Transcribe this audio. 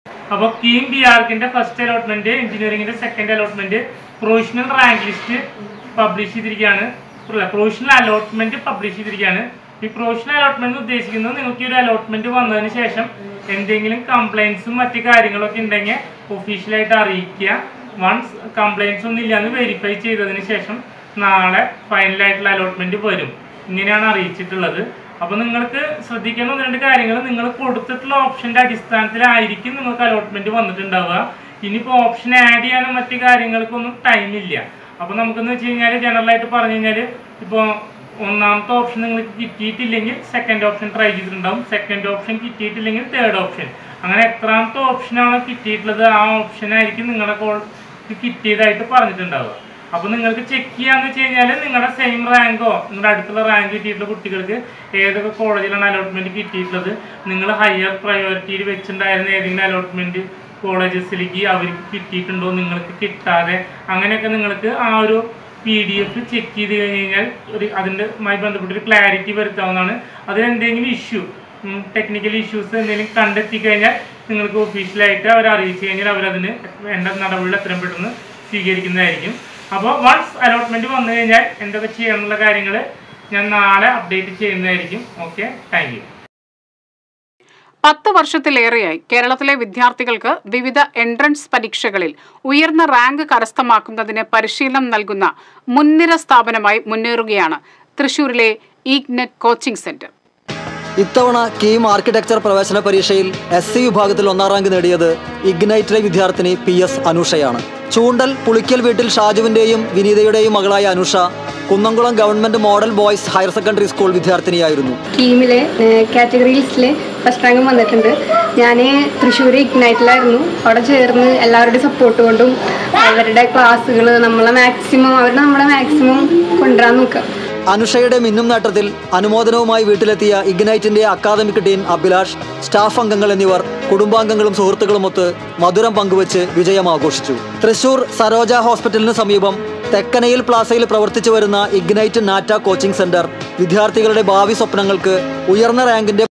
അപ്പോൾ KEAM B ആർക്കിന്റെ first allotment എഞ്ചിനീയറിംഗിന്റെ second allotment provisional rank list publish ചെയ്തിരിക്കുകയാണ് പ്രൊവിഷണൽ അലോട്ട്മെന്റ് പബ്ലിഷ് ചെയ്തിരിക്കുകയാണ് ഈ പ്രൊവിഷണൽ അലോട്ട്മെന്റ് ഉദ്ദേശിക്കുന്നത് നിങ്ങൾക്ക് ഈ ഒരു അലോട്ട്മെന്റ് വന്നതിന് ശേഷം എന്തെങ്കിലും കംപ്ലൈൻസും മറ്റു കാര്യങ്ങളൊക്കെ ഉണ്ടെങ്കിൽ ഒഫീഷ്യലായിട്ട് അറിയിക്കുക വൺസ് കംപ്ലൈൻസ് ഒന്നും ഇല്ലാന്ന് വെരിഫൈ ചെയ്തതിന് ശേഷം നാളെ ഫൈനലായിട്ടുള്ള അലോട്ട്മെന്റ് വരും ഇങ്ങനെയാണ് അറിയിച്ചിട്ടുള്ളത് അപ്പൊ നിങ്ങൾക്ക് ശ്രദ്ധിക്കേണ്ട ഒന്ന് രണ്ട് കാര്യങ്ങൾ നിങ്ങൾ കൊടുത്തിട്ടുള്ള ഓപ്ഷന്റെ അടിസ്ഥാനത്തിലായിരിക്കും നിങ്ങൾക്ക് അലോട്ട്മെന്റ് വന്നിട്ടുണ്ടാവുക ഇനിയിപ്പോ ഓപ്ഷൻ ആഡ് ചെയ്യാനും മറ്റു കാര്യങ്ങൾക്കൊന്നും ടൈം ഇല്ല അപ്പൊ നമുക്കെന്ന് വെച്ച് കഴിഞ്ഞാൽ ജനറൽ ആയിട്ട് പറഞ്ഞു കഴിഞ്ഞാൽ ഇപ്പോൾ ഒന്നാമത്തെ ഓപ്ഷൻ നിങ്ങൾക്ക് കിട്ടിയിട്ടില്ലെങ്കിൽ സെക്കൻഡ് ഓപ്ഷൻ ട്രൈ ചെയ്തിട്ടുണ്ടാവും സെക്കൻഡ് ഓപ്ഷൻ കിട്ടിയിട്ടില്ലെങ്കിൽ തേർഡ് ഓപ്ഷൻ അങ്ങനെ എത്രാമത്തെ ഓപ്ഷനാണോ കിട്ടിയിട്ടുള്ളത് ആ ഓപ്ഷൻ ആയിരിക്കും നിങ്ങളുടെ കോൾ കിട്ടിയതായിട്ട് പറഞ്ഞിട്ടുണ്ടാവുക അപ്പൊ നിങ്ങൾക്ക് ചെക്ക് ചെയ്യാന്ന് വെച്ച് കഴിഞ്ഞാൽ നിങ്ങളുടെ സെയിം റാങ്കോ നിങ്ങളുടെ അടുത്തുള്ള റാങ്ക് കിട്ടിയിട്ടുള്ള കുട്ടികൾക്ക് ഏതൊക്കെ കോളേജിലാണ് അലോട്ട്മെന്റ് കിട്ടിയിട്ടുള്ളത് നിങ്ങൾ ഹയർ പ്രയോറിറ്റിയിൽ വെച്ചിട്ടുണ്ടായിരുന്ന ഏതെങ്കിലും അലോട്ട്മെന്റ് കോളേജസിലേക്ക് അവർക്ക് കിട്ടിയിട്ടുണ്ടോ നിങ്ങൾക്ക് കിട്ടാതെ അങ്ങനെയൊക്കെ നിങ്ങൾക്ക് ആ ഒരു പി ഡി എഫ് ചെക്ക് ചെയ്ത് കഴിഞ്ഞ് കഴിഞ്ഞാൽ ഒരു അതിൻ്റെമായി ബന്ധപ്പെട്ടൊരു ക്ലാരിറ്റി വരുത്താവുന്നതാണ് അതിലെന്തെങ്കിലും ഇഷ്യൂ ടെക്നിക്കൽ ഇഷ്യൂസ് എന്തെങ്കിലും കണ്ടെത്തി കഴിഞ്ഞാൽ നിങ്ങൾക്ക് ഒഫീഷ്യലായിട്ട് അവർ അറിയിച്ചു കഴിഞ്ഞാൽ അവരതിന് വേണ്ട നടപടികൾ എത്രയും പെട്ടെന്ന് സ്വീകരിക്കുന്നതായിരിക്കും അപ്പോൾ വൺസ് അലോട്ട്മെന്റ് വന്നു കഴിഞ്ഞാൽ എന്തൊക്കെ ചെയ്യണമെന്നുള്ള കാര്യങ്ങൾ ഞാൻ നാളെ അപ്ഡേറ്റ് ചെയ്യുന്നതായിരിക്കും ഓക്കെ താങ്ക് യു പത്ത് വർഷത്തിലേറെയായി കേരളത്തിലെ വിദ്യാർത്ഥികൾക്ക് വിവിധ എൻട്രൻസ് പരീക്ഷകളിൽ ഉയർന്ന റാങ്ക് കരസ്ഥമാക്കുന്നതിന് പരിശീലനം നൽകുന്ന മുൻനിര സ്ഥാപനമായി മുന്നേറുകയാണ് തൃശൂരിലെ ഈഗ്നെറ്റ് കോച്ചിംഗ് സെന്റർ ഇത്തവണ കീം ആർക്കിടെക്ചർ പ്രവേശന പരീക്ഷയിൽ എസ് സി വിഭാഗത്തിൽ ഒന്നാം റാങ്ക് നേടിയത് ഇഗ്നൈറ്റിലെ വിദ്യാർത്ഥിനി പി എസ് അനുഷയാണ് ചൂണ്ടൽ പുളിക്കൽ വീട്ടിൽ ഷാജുവിന്റെയും വിനീതയുടെയും മകളായ Anusha Kunnamkulam government model boys higher secondary school വിദ്യാർത്ഥിനിയായിരുന്നു ടീമിലെ കാറ്റഗറി ലിസ്റ്റിൽ ഫസ്റ്റ് റാങ്ക് വന്നിട്ടുണ്ട് ഞാൻ തൃശ്ശൂർ ഇഗ്നൈറ്റിലായിരുന്നു അവിടെ ചേർന്ന് എല്ലാവരുടെയും സപ്പോർട്ട് കൊണ്ടും അവരുടെ ക്ലാസ്സുകൾ നമ്മളെ മാക്സിമം അവർ നമ്മളെ മാക്സിമം കൊണ്ടുവരാൻ നോക്കുക അനുഷയുടെ മിന്നും നേട്ടത്തിൽ അനുമോദനവുമായി വീട്ടിലെത്തിയ ഇഗ്നൈറ്റിന്റെ അക്കാദമിക് ഡീൻ അഭിലാഷ് സ്റ്റാഫ് അംഗങ്ങൾ എന്നിവർ കുടുംബാംഗങ്ങളും സുഹൃത്തുക്കളുമൊത്ത് മധുരം പങ്കുവച്ച് വിജയം ആഘോഷിച്ചു തൃശൂർ സരോജ ഹോസ്പിറ്റലിന് സമീപം തെക്കനയിൽ പ്ലാസയിൽ പ്രവർത്തിച്ചു വരുന്ന ഇഗ്നൈറ്റ് നാറ്റ കോച്ചിംഗ് സെന്റർ വിദ്യാർത്ഥികളുടെ ഭാവി സ്വപ്നങ്ങൾക്ക് ഉയർന്ന റാങ്കിന്റെ